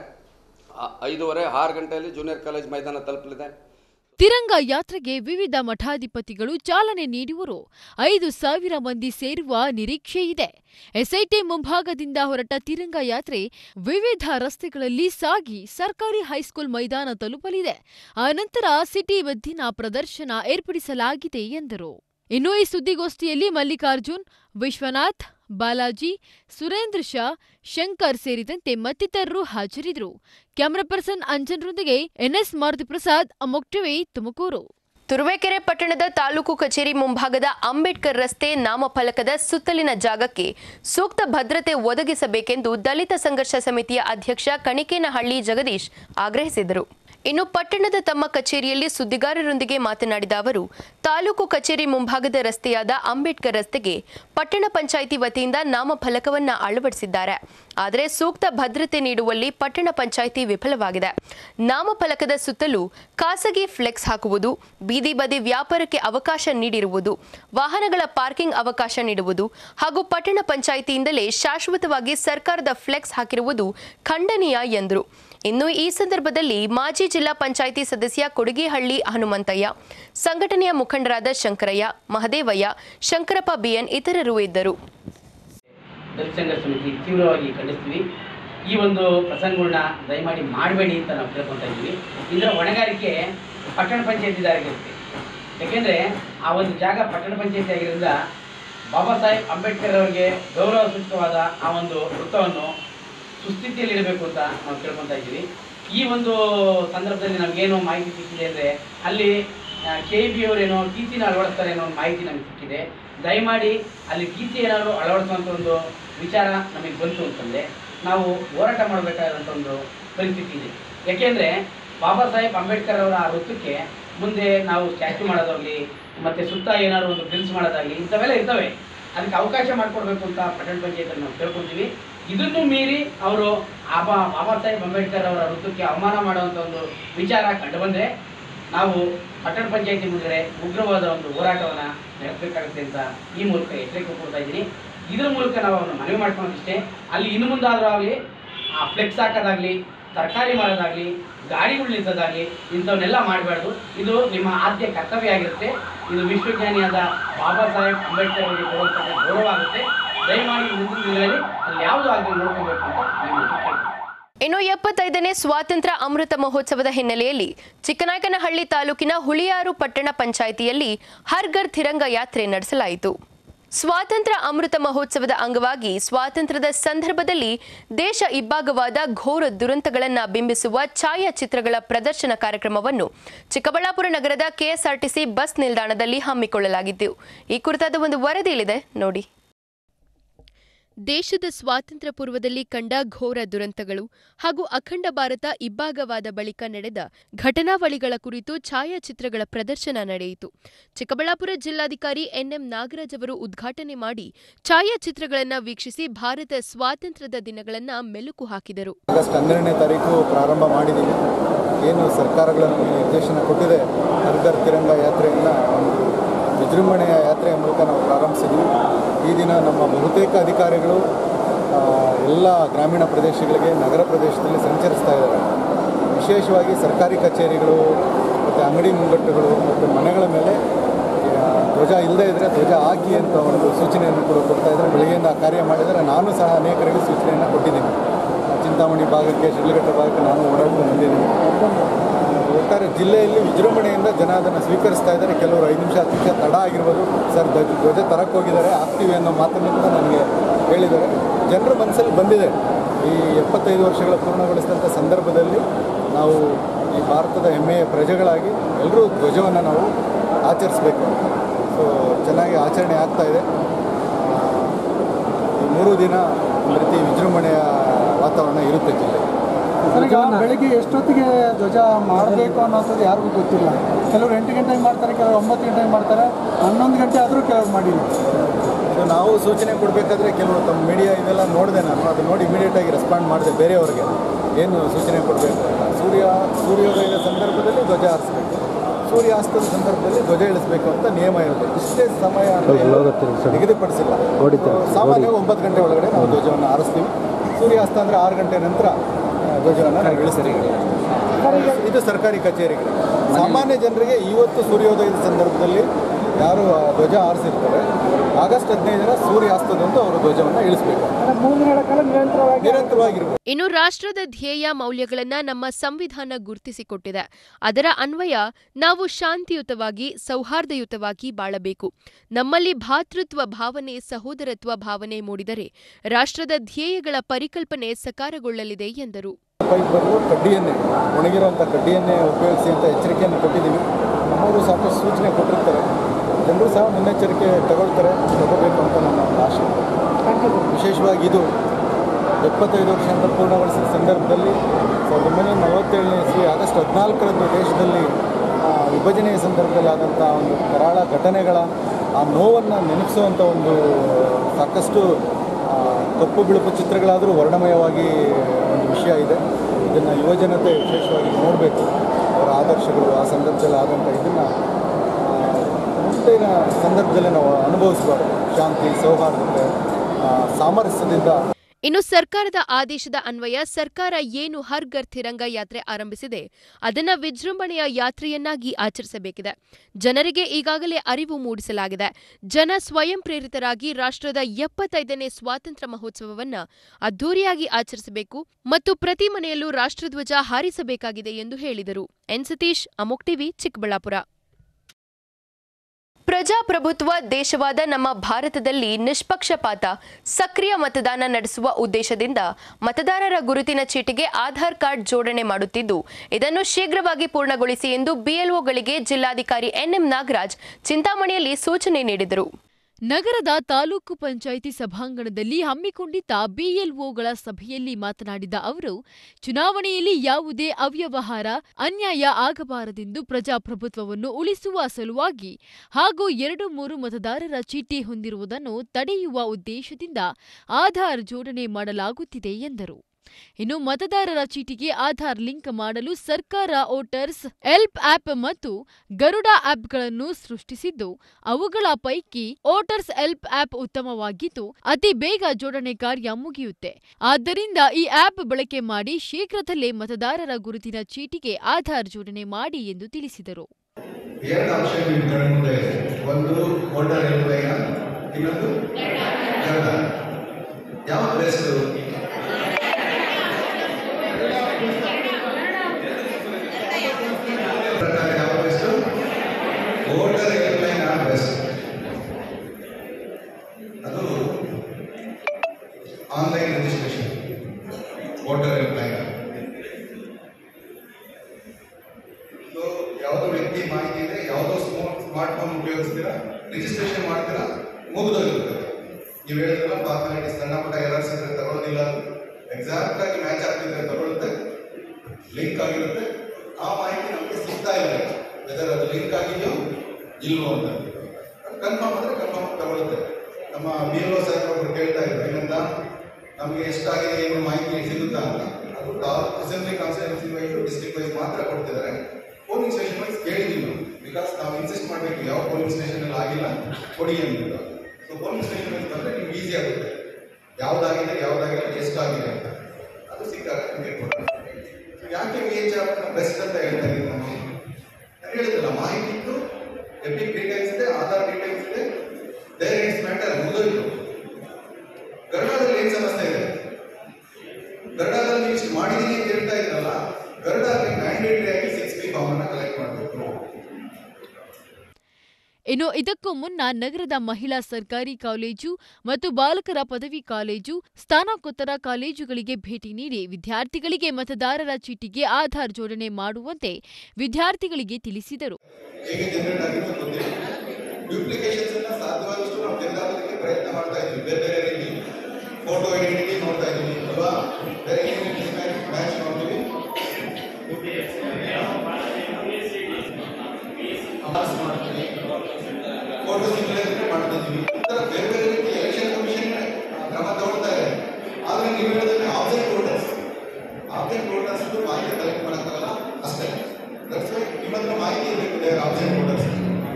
ಐದೂವರೆ ಆರು ಗಂಟೆಯಲ್ಲಿ ಜೂನಿಯರ್ ಕಾಲೇಜ್ ಮೈದಾನ ತಲುಪಲಿದೆ ತಿರಂಗ ಯಾತ್ರೆಗೆ ವಿವಿಧ ಮಠಾಧಿಪತಿಗಳು ಚಾಲನೆ ನೀಡುವರು ಐದು ಸಾವಿರ ಮಂದಿ ಸೇರುವ ನಿರೀಕ್ಷೆ ಇದೆ ಎಸ್ಐಟಿ ಮುಂಭಾಗದಿಂದ ಹೊರಟ ತಿರಂಗ ಯಾತ್ರೆ ವಿವಿಧ ರಸ್ತೆಗಳಲ್ಲಿ ಸಾಗಿ ಸರ್ಕಾರಿ ಹೈಸ್ಕೂಲ್ ಮೈದಾನ ತಲುಪಲಿದೆ ಆನಂತರ ಸಿಟಿ ಮದ್ದಿನ ಪ್ರದರ್ಶನ ಏರ್ಪಡಿಸಲಾಗಿದೆ ಎಂದರು ಇನ್ನು ಈ ಸುದ್ದಿಗೋಷ್ಠಿಯಲ್ಲಿ ಮಲ್ಲಿಕಾರ್ಜುನ್ ವಿಶ್ವನಾಥ್ ಬಾಲಾಜಿ ಸುರೇಂದ್ರ ಶಾ ಶಂಕರ್ ಸೇರಿದಂತೆ ಮತ್ತಿತರರು ಹಾಜರಿದ್ದರು ಕ್ಯಾಮರಾ ಪರ್ಸನ್ ಅಂಜನ್ರೊಂದಿಗೆ ಎನ್ಎಸ್ ಮಾರುತಿ ಪ್ರಸಾದ್ ಅಮೋಕ್ ಟಿವಿ ತುಮಕೂರು ತುರುವೇಕೆರೆ ಪಟ್ಟಣದ ತಾಲೂಕು ಕಚೇರಿ ಮುಂಭಾಗದ ಅಂಬೇಡ್ಕರ್ ರಸ್ತೆ ನಾಮಫಲಕದ ಸುತ್ತಲಿನ ಜಾಗಕ್ಕೆ ಸೂಕ್ತ ಭದ್ರತೆ ಒದಗಿಸಬೇಕೆಂದು ದಲಿತ ಸಂಘರ್ಷ ಸಮಿತಿಯ ಅಧ್ಯಕ್ಷ ಕಣಿಕೇನಹಳ್ಳಿ ಜಗದೀಶ್ ಆಗ್ರಹಿಸಿದರು ಇನ್ನು ಪಟ್ಟಣದ ತಮ್ಮ ಕಚೇರಿಯಲ್ಲಿ ಸುದ್ದಿಗಾರರೊಂದಿಗೆ ಮಾತನಾಡಿದ ಅವರು ತಾಲೂಕು ಕಚೇರಿ ಮುಂಭಾಗದ ರಸ್ತೆಯಾದ ಅಂಬೇಡ್ಕರ್ ರಸ್ತೆಗೆ ಪಟ್ಟಣ ಪಂಚಾಯಿತಿ ವತಿಯಿಂದ ನಾಮಫಲಕವನ್ನ ಅಳವಡಿಸಿದ್ದಾರೆ ಆದರೆ ಸೂಕ್ತ ಭದ್ರತೆ ನೀಡುವಲ್ಲಿ ಪಟ್ಟಣ ಪಂಚಾಯಿತಿ ವಿಫಲವಾಗಿದೆ ನಾಮಫಲಕದ ಸುತ್ತಲೂ ಖಾಸಗಿ ಫ್ಲೆಕ್ಸ್ ಹಾಕುವುದು ಬೀದಿ ಬದಿ ವ್ಯಾಪಾರಕ್ಕೆ ಅವಕಾಶ ನೀಡಿರುವುದು ವಾಹನಗಳ ಪಾರ್ಕಿಂಗ್ ಅವಕಾಶ ನೀಡುವುದು ಹಾಗೂ ಪಟ್ಟಣ ಪಂಚಾಯಿತಿಯಿಂದಲೇ ಶಾಶ್ವತವಾಗಿ ಸರ್ಕಾರದ ಫ್ಲೆಕ್ಸ್ ಹಾಕಿರುವುದು ಖಂಡನೀಯ ಎಂದರು ಇನ್ನು ಈ ಸಂದರ್ಭದಲ್ಲಿ ಮಾಜಿ ಜಿಲ್ಲಾ ಪಂಚಾಯಿತಿ ಸದಸ್ಯ ಕೊಡಗಿಹಳ್ಳಿ ಹನುಮಂತಯ್ಯ ಸಂಘಟನೆಯ ಮುಖಂಡರಾದ ಶಂಕರಯ್ಯ ಮಹದೇವಯ್ಯ ಶಂಕರಪ್ಪ ಬಿಎನ್ ಇತರರು ಇದ್ದರು ದಲಿತ ಸಂಘರ್ಷ ಸಮಿತಿ ತೀವ್ರವಾಗಿ ಖಂಡಿಸ್ತೀವಿ ಈ ಒಂದು ಪ್ರಸಂಗಗಳನ್ನ ದಯಮಾಡಿ ಮಾಡಬೇಡಿ ಅಂತ ನಾವು ಕೇಳ್ಕೊತಾ ಇದ್ದೀವಿ ಇದರ ಹೊಣೆಗಾರಿಕೆ ಪಟ್ಟಣ ಪಂಚಾಯತಿ ಆಗಿರುತ್ತೆ ಯಾಕೆಂದರೆ ಆ ಒಂದು ಜಾಗ ಪಟ್ಟಣ ಪಂಚಾಯತಿ ಆಗಿರೋದ್ರಿಂದ ಬಾಬಾ ಸಾಹೇಬ್ ಅಂಬೇಡ್ಕರ್ ಅವರಿಗೆ ಗೌರವ ಸೂಚಕವಾದ ಆ ಒಂದು ವೃತ್ತವನ್ನು ಸುಸ್ಥಿತಿಯಲ್ಲಿ ಇಡಬೇಕು ಅಂತ ನಾವು ಕೇಳ್ಕೊತಾ ಇದ್ದೀವಿ ಈ ಒಂದು ಸಂದರ್ಭದಲ್ಲಿ ನಮಗೇನು ಮಾಹಿತಿ ಸಿಕ್ಕಿದೆ ಅಂದರೆ ಅಲ್ಲಿ ಕೆ ಬಿ ಅವರೇನೋ ಟಿ ಸಿನ ಅಳವಡಿಸ್ತಾರೆ ಅನ್ನೋ ಒಂದು ಮಾಹಿತಿ ನಮಗೆ ಸಿಕ್ಕಿದೆ ದಯಮಾಡಿ ಅಲ್ಲಿ ಟಿ ಸಿ ಏನಾದರೂ ಅಳವಡಿಸುವಂಥ ಒಂದು ವಿಚಾರ ನಮಗೆ ಬಂತು ಅಂತಂದರೆ ನಾವು ಹೋರಾಟ ಮಾಡಬೇಕಾದಂಥ ಒಂದು ಪರಿಸ್ಥಿತಿ ಇದೆ ಯಾಕೆಂದರೆ ಬಾಬಾ ಸಾಹೇಬ್ ಅಂಬೇಡ್ಕರ್ ಅವರ ಆ ವೃತ್ತಕ್ಕೆ ಮುಂದೆ ನಾವು ಸ್ಟ್ಯಾಚ್ಯೂ ಮಾಡೋದಾಗಲಿ ಮತ್ತು ಸುತ್ತ ಏನಾದ್ರು ಒಂದು ಗ್ರಿಲ್ಸ್ ಮಾಡೋದಾಗಲಿ ಇಂಥವೆಲ್ಲ ಇರ್ತವೆ ಅದಕ್ಕೆ ಅವಕಾಶ ಮಾಡಿಕೊಡ್ಬೇಕು ಅಂತ ಪಟ್ಟಣ ಪಂಚಾಯತಲ್ಲಿ ನಾವು ಕೇಳ್ಕೊತೀವಿ ಇದನ್ನು ಮೀರಿ ಅವರು ಆಬಾ ಬಾಬಾ ಸಾಹೇಬ್ ಅಂಬೇಡ್ಕರ್ ಅವರ ವೃತ್ತಕ್ಕೆ ಅವಮಾನ ಮಾಡುವಂಥ ಒಂದು ವಿಚಾರ ಕಂಡುಬಂದರೆ ನಾವು ಪಟ್ಟಣ ಪಂಚಾಯತಿ ಮುಂದೆ ಉಗ್ರವಾದ ಒಂದು ಹೋರಾಟವನ್ನು ನಡೆಸಬೇಕಾಗುತ್ತೆ ಅಂತ ಈ ಮೂಲಕ ಎಚ್ಚರಿಕೆ ಕೊಡ್ತಾ ಇದ್ದೀನಿ ಇದರ ಮೂಲಕ ನಾವು ಅವ್ರನ್ನ ಮನವಿ ಮಾಡ್ಕೊಳ್ಳೋದಿಷ್ಟೇ ಅಲ್ಲಿ ಇನ್ನು ಮುಂದಾದರೂ ಆಗಲಿ ಆ ಫ್ಲೆಕ್ಸ್ ಹಾಕೋದಾಗಲಿ ತರಕಾರಿ ಮಾರೋದಾಗಲಿ ಗಾಡಿಗಳು ನಿಲ್ಸೋದಾಗಲಿ ಇಂಥವನ್ನೆಲ್ಲ ಮಾಡಬಾರ್ದು ಇದು ನಿಮ್ಮ ಆದ್ಯ ಕರ್ತವ್ಯ ಆಗಿರುತ್ತೆ ಇದು ವಿಶ್ವಜ್ಞಾನಿಯಾದ ಬಾಬಾ ಸಾಹೇಬ್ ಅಂಬೇಡ್ಕರ್ ಅವರಿಗೆ ಕೊಡುವಂಥ ಗೌರವ ಆಗುತ್ತೆ ದಯಮಾಡಿ ಮುಂದಿನ ದಿನಗಳಲ್ಲಿ ಅಲ್ಲಿ ಯಾವುದು ಆಗಲಿ ನೋಡ್ಕೋಬೇಕು ಅಂತ ನಿಮ್ಮ ಕೇಳ್ತೀನಿ ಇನ್ನು ಎಪ್ಪತ್ತೈದನೇ ಸ್ವಾತಂತ್ರ್ಯ ಅಮೃತ ಮಹೋತ್ಸವದ ಹಿನ್ನೆಲೆಯಲ್ಲಿ ಚಿಕ್ಕನಾಯಕನಹಳ್ಳಿ ತಾಲೂಕಿನ ಹುಳಿಯಾರು ಪಟ್ಟಣ ಪಂಚಾಯಿತಿಯಲ್ಲಿ ಹರ್ ಘರ್ ತಿರಂಗ ಯಾತ್ರೆ ನಡೆಸಲಾಯಿತು ಸ್ವಾತಂತ್ರ್ಯ ಅಮೃತ ಮಹೋತ್ಸವದ ಅಂಗವಾಗಿ ಸ್ವಾತಂತ್ರ್ಯದ ಸಂದರ್ಭದಲ್ಲಿ ದೇಶ ಇಬ್ಬಾಗವಾದ ಘೋರ ದುರಂತಗಳನ್ನು ಬಿಂಬಿಸುವ ಛಾಯಾಚಿತ್ರಗಳ ಪ್ರದರ್ಶನ ಕಾರ್ಯಕ್ರಮವನ್ನು ಚಿಕ್ಕಬಳ್ಳಾಪುರ ನಗರದ ಕೆಎಸ್ಆರ್ಟಿಸಿ ಬಸ್ ನಿಲ್ದಾಣದಲ್ಲಿ ಹಮ್ಮಿಕೊಳ್ಳಲಾಗಿತ್ತು ಈ ಕುರಿತಾದ ಒಂದು ವರದಿ ಇಲ್ಲಿದೆ ನೋಡಿ ದೇಶದ ಸ್ವಾತಂತ್ರ್ಯ ಪೂರ್ವದಲ್ಲಿ ಕಂಡ ಘೋರ ದುರಂತಗಳು ಹಾಗೂ ಅಖಂಡ ಭಾರತ ಇಬ್ಬಾಗವಾದ ಬಳಿಕ ನಡೆದ ಘಟನಾವಳಿಗಳ ಕುರಿತು ಛಾಯಾಚಿತ್ರಗಳ ಪ್ರದರ್ಶನ ನಡೆಯಿತು ಚಿಕ್ಕಬಳ್ಳಾಪುರ ಜಿಲ್ಲಾಧಿಕಾರಿ ಎನ್ಎಂ ನಾಗರಾಜ್ ಅವರು ಉದ್ಘಾಟನೆ ಮಾಡಿ ಛಾಯಾಚಿತ್ರಗಳನ್ನು ವೀಕ್ಷಿಸಿ ಭಾರತ ಸ್ವಾತಂತ್ರ್ಯದ ದಿನಗಳನ್ನು ಮೆಲುಕು ಹಾಕಿದರು ಆಗಸ್ಟ್ ಹನ್ನೆರಡನೇ ತಾರೀಕು ಪ್ರಾರಂಭ ಮಾಡಿದ್ದೀವಿ ಏನು ಸರ್ಕಾರಗಳ ನಮಗೆ ನಿರ್ದೇಶನ ಕೊಟ್ಟಿದೆ ಹರ್ಗರ್ ತಿರಂಗ ಯಾತ್ರೆಯನ್ನು ಒಂದು ವಿಜೃಂಭಣೆಯ ಯಾತ್ರೆಯ ಮೂಲಕ ನಾವು ಪ್ರಾರಂಭಿಸಿದ್ವಿ ಈ ದಿನ ನಮ್ಮ ಬಹುತೇಕ ಅಧಿಕಾರಿಗಳು ಆ, ಎಲ್ಲ ಗ್ರಾಮೀಣ ಪ್ರದೇಶಗಳಿಗೆ ನಗರ ಪ್ರದೇಶದಲ್ಲಿ ಸಂಚರಿಸ್ತಾ ಇದ್ದಾರೆ ವಿಶೇಷವಾಗಿ ಸರ್ಕಾರಿ ಕಚೇರಿಗಳು ಮತ್ತು ಅಂಗಡಿ ಮುಂಗಟ್ಟುಗಳು ಮತ್ತು ಮನೆಗಳ ಮೇಲೆ ಆ, ಧ್ವಜ ಇಲ್ಲದೇ ಇದ್ದರೆ ಧ್ವಜ ಹಾಕಿ ಅಂತ ಒಂದು ಸೂಚನೆಯನ್ನು ಕೂಡ ಕೊಡ್ತಾ ಇದ್ದಾರೆ ಬೆಳಗ್ಗೆಯಿಂದ ಆ ಕಾರ್ಯ ಮಾಡಿದರೆ ನಾನು ಸಹ ಅನೇಕರಿಗೆ ಸೂಚನೆಯನ್ನು ಕೊಟ್ಟಿದ್ದೀನಿ ಚಿಂತಾಮಣಿ ಭಾಗಕ್ಕೆ ಶಿಡ್ಲಘಟ್ಟ ಭಾಗಕ್ಕೆ ನಾನು ಓಡಾಡ್ಕೊಂಡು ಬಂದಿದ್ದೀನಿ ಆ, ಒಟ್ಟಾರೆ ಜಿಲ್ಲೆಯಲ್ಲಿ ವಿಜೃಂಭಣೆಯಿಂದ ಜನ ಅದನ್ನು ಸ್ವೀಕರಿಸ್ತಾ ಇದ್ದಾರೆ ಕೆಲವರು ಐದು ನಿಮಿಷ ಹತ್ತು ನಿಮಿಷ ತಡ ಆಗಿರ್ಬೋದು ಸರ್ ಧ್ವಜ ಧ್ವಜ ತರಕ್ಕೆ ಹೋಗಿದ್ದಾರೆ ಆಗ್ತೀವಿ ಅನ್ನೋ ಮಾತನ್ನು ಕೂಡ ನನಗೆ ಹೇಳಿದ್ದಾರೆ ಜನರ ಮನಸ್ಸಲ್ಲಿ ಬಂದಿದೆ ಈ ಎಪ್ಪತ್ತೈದು ವರ್ಷಗಳ ಪೂರ್ಣಗೊಳಿಸಿದಂಥ ಸಂದರ್ಭದಲ್ಲಿ ನಾವು ಈ ಭಾರತದ ಹೆಮ್ಮೆಯ ಪ್ರಜೆಗಳಾಗಿ ಎಲ್ಲರೂ ಧ್ವಜವನ್ನು ನಾವು ಆಚರಿಸಬೇಕು ಸೊ ಚೆನ್ನಾಗಿ ಆಚರಣೆ ಆಗ್ತಾ ಇದೆ ಆ, ಈ ಮೂರು ದಿನ ಒಂದು ರೀತಿ ವಿಜೃಂಭಣೆಯ ವಾತಾವರಣ ಇರುತ್ತೆ ಜಿಲ್ಲೆ ಸರ್, ಈಗ ಬೆಳಿಗ್ಗೆ ಎಷ್ಟೊತ್ತಿಗೆ ಧ್ವಜ ಮಾಡಬೇಕು ಅನ್ನೋಂಥದ್ದು ಯಾರಿಗೂ ಗೊತ್ತಿಲ್ಲ ಕೆಲವರು ಎಂಟು ಗಂಟೆಗೆ ಮಾಡ್ತಾರೆ ಕೆಲವರು ಒಂಬತ್ತು ಗಂಟೆಗೆ ಮಾಡ್ತಾರೆ ಹನ್ನೊಂದು ಗಂಟೆ ಆದರೂ ಕೆಲವರು ಮಾಡಿಲ್ಲ ಸೊ ನಾವು ಸೂಚನೆ ಕೊಡಬೇಕಾದ್ರೆ ಕೆಲವು ತಮ್ಮ ಮೀಡಿಯಾ ಇದೆಲ್ಲ ನೋಡಿದೆ ನಾನು ಅದು ನೋಡಿ ಇಮಿಡಿಯೇಟಾಗಿ ರೆಸ್ಪಾಂಡ್ ಮಾಡಿದೆ ಬೇರೆಯವ್ರಿಗೆ ಏನು ಸೂಚನೆ ಕೊಡಬೇಕು ಸೂರ್ಯ ಸೂರ್ಯೋದಯದ ಸಂದರ್ಭದಲ್ಲಿ ಧ್ವಜ ಹಾರಿಸಬೇಕು ಸೂರ್ಯಾಸ್ತದ ಸಂದರ್ಭದಲ್ಲಿ ಧ್ವಜ ಇಳಿಸಬೇಕು ಅಂತ ನಿಯಮ ಇರುತ್ತೆ ಇಷ್ಟೇ ಸಮಯ ಅಂತ ಏನು ನಿಗದಿಪಡಿಸಿಲ್ಲ ಸಾಮಾನ್ಯವಾಗಿ ಒಂಬತ್ತು ಗಂಟೆ ಒಳಗಡೆ ನಾವು ಧ್ವಜವನ್ನು ಹಾರಿಸ್ತೀವಿ ಸೂರ್ಯಾಸ್ತ ಅಂದರೆ ಆರು ಗಂಟೆ ನಂತರ ಆ, ಧ್ವಜವನ್ನು ನಾವು ಇಳಿಸ್ತೀವಿ ಇದು ಸರ್ಕಾರಿ ಕಚೇರಿಗೆ ಸಾಮಾನ್ಯ ಜನರಿಗೆ ಇವತ್ತು ಸೂರ್ಯೋದಯದ ಸಂದರ್ಭದಲ್ಲಿ ಯಾರು ಆ ಧ್ವಜ ಹಾರಿಸಿರ್ತಾರೆ ಆಗಸ್ಟ್ ಹದಿನೈದರ ಸೂರ್ಯಾಸ್ತದಂದು ಅವರು ಧ್ವಜವನ್ನು ಇಳಿಸಬೇಕು ಮೂರು ದಿನಗಳ ಕಾಲ ನಿರಂತರವಾಗಿ ನಿರಂತರವಾಗಿರ್ಬೇಕು ಇನ್ನು ರಾಷ್ಟ್ರದ ಧ್ಯೇಯ ಮೌಲ್ಯಗಳನ್ನ ನಮ್ಮ ಸಂವಿಧಾನ ಗುರುತಿಸಿಕೊಟ್ಟಿದೆ ಅದರ ಅನ್ವಯ ನಾವು ಶಾಂತಿಯುತವಾಗಿ ಸೌಹಾರ್ದಯುತವಾಗಿ ಬಾಳಬೇಕು ನಮ್ಮಲ್ಲಿ ಭಾತೃತ್ವ ಭಾವನೆ ಸಹೋದರತ್ವ ಭಾವನೆ ಮೂಡಿದರೆ ರಾಷ್ಟ್ರದ ಧ್ಯೇಯಗಳ ಪರಿಕಲ್ಪನೆ ಸಕಾರಗೊಳ್ಳಲಿದೆ ಎಂದರು ಪೈಪ್ ಬರೆದು ಕಡ್ಡಿಯನ್ನೇ ಒಣಗಿರುವಂಥ ಕಡ್ಡಿಯನ್ನೇ ಉಪಯೋಗಿಸಿ ಅಂತ ಎಚ್ಚರಿಕೆಯನ್ನು ಕೊಟ್ಟಿದ್ದೀವಿ ನಮ್ಮವರು ಸಾಕಷ್ಟು ಸೂಚನೆ ಕೊಟ್ಟಿರ್ತಾರೆ ಜನರು ಸಹ ಮುನ್ನೆಚ್ಚರಿಕೆ ತಗೊಳ್ತಾರೆ ತಗೋಬೇಕು ಅಂತ ನನ್ನ ಒಂದು ಆಶೆ ವಿಶೇಷವಾಗಿ ಇದು ಎಪ್ಪತ್ತೈದು ವರ್ಷ ಅಂತ ಪೂರ್ಣಗೊಳಿಸಿದ ಸಂದರ್ಭದಲ್ಲಿ ಸಾವಿರದ ಒಂಬೈನೂರ ನಲವತ್ತೇಳನೇ ಇಸ್ವಿ ಆಗಸ್ಟ್ ಹದಿನಾಲ್ಕರಂದು ದೇಶದಲ್ಲಿ ಆ, ವಿಭಜನೆಯ ಸಂದರ್ಭದಲ್ಲಿ ಆದಂಥ ಒಂದು ಕರಾಳ ಘಟನೆಗಳ ಆ ನೋವನ್ನು ನೆನಪಿಸುವಂಥ ಒಂದು ಸಾಕಷ್ಟು ಆ, ಕಪ್ಪು ಬಿಳುಪು ಚಿತ್ರಗಳಾದರೂ ವರ್ಣಮಯವಾಗಿ ಒಂದು ವಿಷಯ ಇದೆ ಇದನ್ನು ಯುವಜನತೆ ವಿಶೇಷವಾಗಿ ನೋಡಬೇಕು ಅವರ ಆದರ್ಶಗಳು ಆ ಸಂದರ್ಭದಲ್ಲಿ ಆದಂಥ ಇದನ್ನು ಮುಂದಿನ ಸಂದರ್ಭದಲ್ಲಿ ನಾವು ಅನುಭವಿಸಬಾರ್ದು ಶಾಂತಿ ಸೌಹಾರ್ದತೆ ಆ, ಸಾಮರಸ್ಯದಿಂದ ಇನ್ನು ಸರ್ಕಾರದ ಆದೇಶದ ಅನ್ವಯ ಸರ್ಕಾರ ಏನು ಹರ್ ಘರ್ ತಿರಂಗ ಯಾತ್ರೆ ಆರಂಭಿಸಿದೆ ಅದನ್ನ ವಿಜೃಂಭಣೆಯ ಯಾತ್ರೆಯನ್ನಾಗಿ ಆಚರಿಸಬೇಕಿದೆ ಜನರಿಗೆ ಈಗಾಗಲೇ ಅರಿವು ಮೂಡಿಸಲಾಗಿದೆ ಜನ ಸ್ವಯಂ ಪ್ರೇರಿತರಾಗಿ ರಾಷ್ಟ್ರದ ಎಪ್ಪತ್ತೈದನೇ ಸ್ವಾತಂತ್ರ್ಯ ಮಹೋತ್ಸವವನ್ನ ಅದ್ದೂರಿಯಾಗಿ ಆಚರಿಸಬೇಕು ಮತ್ತು ಪ್ರತಿ ಮನೆಯಲ್ಲೂ ರಾಷ್ಟ್ರಧ್ವಜ ಹಾರಿಸಬೇಕಾಗಿದೆ ಎಂದು ಹೇಳಿದರು ಎನ್ ಸತೀಶ್ ಅಮೋಕ್ ಟಿವಿ ಚಿಕ್ಕಬಳ್ಳಾಪುರ ಪ್ರಜಾಪ್ರಭುತ್ವ ದೇಶವಾದ ನಮ್ಮ ಭಾರತದಲ್ಲಿ ನಿಷ್ಪಕ್ಷಪಾತ ಸಕ್ರಿಯ ಮತದಾನ ನಡೆಸುವ ಉದ್ದೇಶದಿಂದ ಮತದಾರರ ಗುರುತಿನ ಚೀಟಿಗೆ ಆಧಾರ್ ಕಾರ್ಡ್ ಜೋಡಣೆ ಮಾಡುತ್ತಿದ್ದು ಇದನ್ನು ಶೀಘ್ರವಾಗಿ ಪೂರ್ಣಗೊಳಿಸಿ ಎಂದು ಬಿಎಲ್ಒಗಳಿಗೆ ಜಿಲ್ಲಾಧಿಕಾರಿ ಎನ್ಎಂ ನಾಗರಾಜ್ ಚಿಂತಾಮಣಿಯಲ್ಲಿ ಸೂಚನೆ ನೀಡಿದರು ನಗರದ ತಾಲೂಕು ಪಂಚಾಯಿತಿ ಸಭಾಂಗಣದಲ್ಲಿ ಹಮ್ಮಿಕೊಂಡಿದ್ದ ಬಿಎಲ್ಒಗಳ ಸಭೆಯಲ್ಲಿ ಮಾತನಾಡಿದ ಅವರು ಚುನಾವಣೆಯಲ್ಲಿ ಯಾವುದೇ ಅವ್ಯವಹಾರ ಅನ್ಯಾಯ ಆಗಬಾರದೆಂದು ಪ್ರಜಾಪ್ರಭುತ್ವವನ್ನು ಉಳಿಸುವ ಸಲುವಾಗಿ ಹಾಗೂ ಎರಡು ಮೂರು ಮತದಾರರ ಚೀಟಿ ಹೊಂದಿರುವುದನ್ನು ತಡೆಯುವ ಉದ್ದೇಶದಿಂದ ಆಧಾರ್ ಜೋಡಣೆ ಮಾಡಲಾಗುತ್ತಿದೆ ಎಂದರು ಇನ್ನು ಮತದಾರರ ಚೀಟಿಗೆ ಆಧಾರ್ ಲಿಂಕ್ ಮಾಡಲು ಸರ್ಕಾರ ವೋಟರ್ಸ್ ಎಲ್ಪ್ ಆಪ್ ಮತ್ತು ಗರುಡ ಆಪ್ಗಳನ್ನು ಸೃಷ್ಟಿಸಿದ್ದು ಅವುಗಳ ಪೈಕಿ ವೋಟರ್ಸ್ ಎಲ್ಪ್ ಆಪ್ ಉತ್ತಮವಾಗಿದ್ದು ಅತಿ ಬೇಗ ಜೋಡಣೆ ಕಾರ್ಯ ಮುಗಿಯುತ್ತೆ ಆದ್ದರಿಂದ ಈ ಆಪ್ ಬಳಕೆ ಮಾಡಿ ಶೀಘ್ರದಲ್ಲೇ ಮತದಾರರ ಗುರುತಿನ ಚೀಟಿಗೆ ಆಧಾರ್ ಜೋಡಣೆ ಮಾಡಿ ಎಂದು ತಿಳಿಸಿದರು ಎರಡು ಅಂಶ ನಿಮ್ಮ ಕಣ್ಣ ಮುಂದೆ ಇದೆ ಒಂದು ವೋಟರ್ ಎನ್ವಯ ಇನ್ನೊಂದು ಗರುಡ ಯಾವ ಬೆಸ್ಟ್ ಪ್ರಕಾರ ಯಾವ ಬೆಸ್ಟ್ ವೋಟರ್ ಎನ್ವಯ ಬೆಸ್ಟ್ ಅದು ಆನ್ಲೈನ್ ರಿಜಿಸ್ಟ್ರೇಷನ್ ವೋಟರ್ ಎನ್ವಯ ಸೊ ಯಾವುದೋ ವ್ಯಕ್ತಿ ಮಾಹಿತಿ ಇದೆ ಯಾವುದೋ ಸ್ಮಾರ್ಟ್ ಫೋನ್ ಉಪಯೋಗಿಸ್ತೀರಾ ರಿಜಿಸ್ಟ್ರೇಷನ್ ಮಾಡ್ತೀರಾ ಮುಗಿದೋಗಿರ್ತದೆ ನೀವು ಹೇಳಿದ್ರಲ್ಲ ಫಾರ್ಮಾಲಿಟಿ ಸಣ್ಣ ಪುಟ್ಟ ಎರರ್ಸ್ ಇದ್ರೆ ತಗೊಳ್ಳೋದಿಲ್ಲ ಎಕ್ಸಾಕ್ಟ್ ಆಗಿ ಮ್ಯಾಚ್ ಆಗ್ತಿದ್ರೆ ತಗೊಳುತ್ತೆ ಲಿಂಕ್ ಆಗಿರುತ್ತೆ ಆ ಮಾಹಿತಿ ನಮಗೆ ಸಿಗ್ತಾ ಇಲ್ಲ ವೆದರ್ ಅದು ಲಿಂಕ್ ಆಗಿದೆಯೋ ಇಲ್ವೋ ಅಂತ ಕನ್ಫರ್ಮ್ ಅಂದ್ರೆ ಕನ್ಫರ್ಮ್ ತಗೊಳುತ್ತೆ ನಮ್ಮ ಬಿ ಎಲ್ ಒ ಸಾಹೇಬ್ ಒಬ್ರು ಕೇಳ್ತಾ ಇದ್ರು ಏನಂತ ನಮಗೆ ಎಷ್ಟಾಗಿದೆ ಏನು ಮಾಹಿತಿ ಸಿಗುತ್ತಾ ಅಂತ ಅದು taluk assembly constituency wise district wise ಮಾತ್ರ ಕೊಡ್ತಿದ್ದಾರೆ ಪೋಲಿಂಗ್ ಸ್ಟೇಷನ್ ವೈಸ್ ಕೇಳಿದ್ವಿ ನಾವು ಬಿಕಾಸ್ ನಾವು ಇನ್ಸಿಸ್ಟ್ ಮಾಡಬೇಕು ಯಾವ ಪೋಲಿಂಗ್ ಸ್ಟೇಷನ್ ಅಲ್ಲಿ ಆಗಿಲ್ಲ ಕೊಡಿ ಅಂದ್ಬಿಟ್ಟು ಸೊ ಪೋಲಿಂಗ್ ಸ್ಟೇಷನ್ ವೈಸ್ ಬಂದ್ರೆ ನಿಮ್ಗೆ ಈಸಿ ಆಗುತ್ತೆ ಯಾವ್ದಾಗಿದೆ ಯಾವ್ದಾಗಿಲ್ಲ ಎಷ್ಟಾಗಿದೆ ಅಂತ ಅದು ಸಿಕ್ಕಾಗ ನಿಮಗೆ ಕೊಡ್ತಾರೆ So ಯಾಕೆ ವಿ ಎಚ್ ಆರ್ ಬೆಸ್ಟ್ ಅಂತ ಹೇಳ್ತಾ ಇದ್ದೀವಿ ನಾವು ನಾನು ಹೇಳಿದ್ರಲ್ಲ ಮಾಹಿತಿ ಇತ್ತು ಎಪಿಕ್ ಡೀಟೇಲ್ಸ್ ಇದೆ ಆಧಾರ್ ಡೀಟೇಲ್ಸ್ ಇದೆ ದೇರ್ ಇಟ್ಸ್ ಮ್ಯಾಟರ್ ಮುಗಿದೋಯ್ತು ಗರುಡದಲ್ಲಿ ಏನ್ ಸಮಸ್ಯೆ ಇದೆ ಗರುಡದಲ್ಲಿ ಮಾಡಿದೀನಿ ಅಂತ ಹೇಳ್ತಾ ಇದ್ರಲ್ಲ ಗರುಡಾಗಿ ಮ್ಯಾಂಡೇಟರಿ ಆಗಿ ಸಿಕ್ಸ್ ಬಿ ಫಾರ್ಮ್ ಅನ್ನ ಕಲೆಕ್ಟ್ ಮಾಡಬೇಕು ಇನ್ನು ಇದಕ್ಕೂ ಮುನ್ನ ನಗರದ ಮಹಿಳಾ ಸರ್ಕಾರಿ ಕಾಲೇಜು ಮತ್ತು ಬಾಲಕರ ಪದವಿ ಕಾಲೇಜು ಸ್ನಾತಕೋತ್ತರ ಕಾಲೇಜುಗಳಿಗೆ ಭೇಟಿ ನೀಡಿ ವಿದ್ಯಾರ್ಥಿಗಳಿಗೆ ಮತದಾರರ ಚೀಟಿಗೆ ಆಧಾರ್ ಜೋಡಣೆ ಮಾಡುವಂತೆ ವಿದ್ಯಾರ್ಥಿಗಳಿಗೆ ತಿಳಿಸಿದರು ಹೇಗೆ ಜನರೇಟ್ ಆಗಿತ್ತು ಗೊತ್ತಿಲ್ಲ ಡ್ಯೂಪ್ಲಿಕೇಶನ್ಸ್ ಅನ್ನ ಸಾಧ್ಯವಾದಷ್ಟು ನಾವು ತೆಗೆದಾಕೋದಕ್ಕೆ ಪ್ರಯತ್ನ ಮಾಡ್ತಾ ಇದ್ವಿ ಬೇರೆ ಬೇರೆ ರೀತಿ ಫೋಟೋ ಐಡೆಂಟಿಟಿ ನೋಡ್ತಾ ಇದ್ವಿ ಅಲ್ವಾ ಬೇರೆ ಏನೇನು ಮ್ಯಾಚ್ ನೋಡ್ತೀವಿ ಆರ್ಸ್ ಮಾಡ್ತೀವಿ ಫೋಟೋ ಸಿಗ್ಲಿದ್ರೆ ಮಾಡ್ತಾ ಇದ್ವಿ ಈ ಥರ ಬೇರೆ ಬೇರೆ ರೀತಿ ಎಲೆಕ್ಷನ್ ಕಮಿಷನ್ ಕ್ರಮ ತಗೊಳ್ತಾ ಇದೆ ಆದ್ರೆ ನೀವು ಹೇಳೋದಕ್ಕೆ ಆಬ್ಜೆಕ್ಟ್ ವೋಟರ್ಸ್ ಆಬ್ಜೆಕ್ಟ್ ವೋಟರ್ಸ್ ಮಾಹಿತಿ ಕಲೆಕ್ಟ್ ಮಾಡೋಕ್ಕಾಗಲ್ಲ ಅಷ್ಟೇ ದಟ್ಸ್ ವೈ ನಿಮ್ಮ ಹತ್ರ ಮಾಹಿತಿ ಇರಬೇಕು ದೇವರ object voters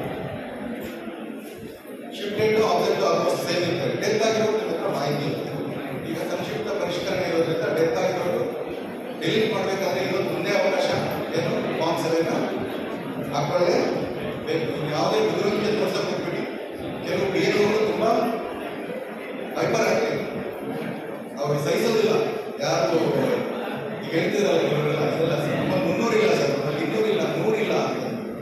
shifted object almost same ಇರ್ತದೆ ಡೆತ್ ಆಗಿರೋದು ನಿಮ್ಮ ಹತ್ರ ಮಾಹಿತಿ ಇರುತ್ತೆ ಈಗ ಸಂಕ್ಷಿಪ್ತ ಪರಿಷ್ಕರಣೆ ಇರೋದ್ರಿಂದ ಡೆತ್ ಆಗಿರೋದು ಡಿಲೀಟ್ ಮಾಡಬೇಕಾದ್ರೆ ಇರೋದು ಮುಂದೆ ಅವಕಾಶ ಏನು ಫಾರ್ಮ್ ಸೆವೆನ್ ಹಾಕೊಳ್ಳೆ ಬೇಕು ಯಾವುದೇ ಬುದ್ಧಿವಂತಿಕೆ ತೋರ್ಸಕ್ಕೆ ಹೋಗ್ಬಿಡಿ ಕೆಲವು ಬೇರೆಯವರು ತುಂಬಾ ಹೈಪರ್ ಆಗ್ತದೆ ಅವ್ರು ಸಹಿಸೋದಿಲ್ಲ ಯಾರು ಈಗ ಹೇಳ್ತಿರಲ್ಲ ಇವರೆಲ್ಲ ಇದೆಲ್ಲ ನಮ್ಮ ಮುನ್ನೂರಿಲ್ಲ ಸರ್ ನಮ್ಮಲ್ಲಿ ಇನ್ನೂರಿಲ್ಲ ನೂರಿಲ್ಲ ಅಂತ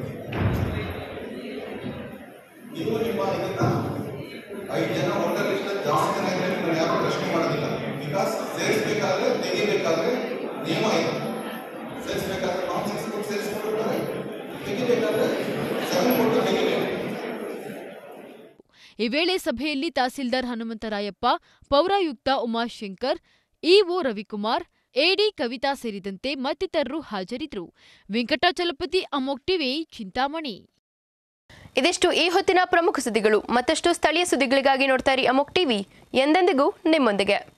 ಇದು ನಿಮ್ಮ ಇದನ್ನ ಐದು ಜನ ವೋಟರ್ ಲಿಸ್ಟ್ ಜಾಸ್ತಿ ಜನ ಇದ್ರೆ ನಿಮ್ಮನ್ನ ಯಾರು ಪ್ರಶ್ನೆ ಮಾಡೋದಿಲ್ಲ ಬಿಕಾಸ್ ಸೇರಿಸ್ಬೇಕಾದ್ರೆ ತೆಗಿಬೇಕಾದ್ರೆ ನಿಯಮ ಇದೆ ಸೇರಿಸ್ಬೇಕಾದ್ರೆ ನಾನ್ ಸಿಕ್ಸ್ ಕೊಟ್ಟು ಸೇರಿಸ್ಕೊಳ್ತಾರೆ ತೆಗಿಬೇಕಾದ್ರೆ ಸೆವೆನ್ ಕೊಟ್ಟು ತೆಗಿಬೇಕು ಈ ವೇಳೆ ಸಭೆಯಲ್ಲಿ ತಹಸೀಲ್ದಾರ್ ಹನುಮಂತರಾಯಪ್ಪ ಪೌರಾಯುಕ್ತ ಉಮಾಶಂಕರ್ ಇಒ ರವಿಕುಮಾರ್ ಎಡಿ ಕವಿತಾ ಸೇರಿದಂತೆ ಮತ್ತಿತರರು ಹಾಜರಿದ್ದರು ವೆಂಕಟಾಚಲಪತಿ ಅಮೋಕ್ ಟಿವಿ ಚಿಂತಾಮಣಿ ಇದಿಷ್ಟು ಈ ಹೊತ್ತಿನ ಪ್ರಮುಖ ಸುದ್ದಿಗಳು ಮತ್ತಷ್ಟು ಸ್ಥಳೀಯ ಸುದ್ದಿಗಳಿಗಾಗಿ ನೋಡ್ತಾ ಇರಿ ಅಮೋಕ್ ಟಿವಿ ಎಂದೆಂದಿಗೂ ನಿಮ್ಮೊಂದಿಗೆ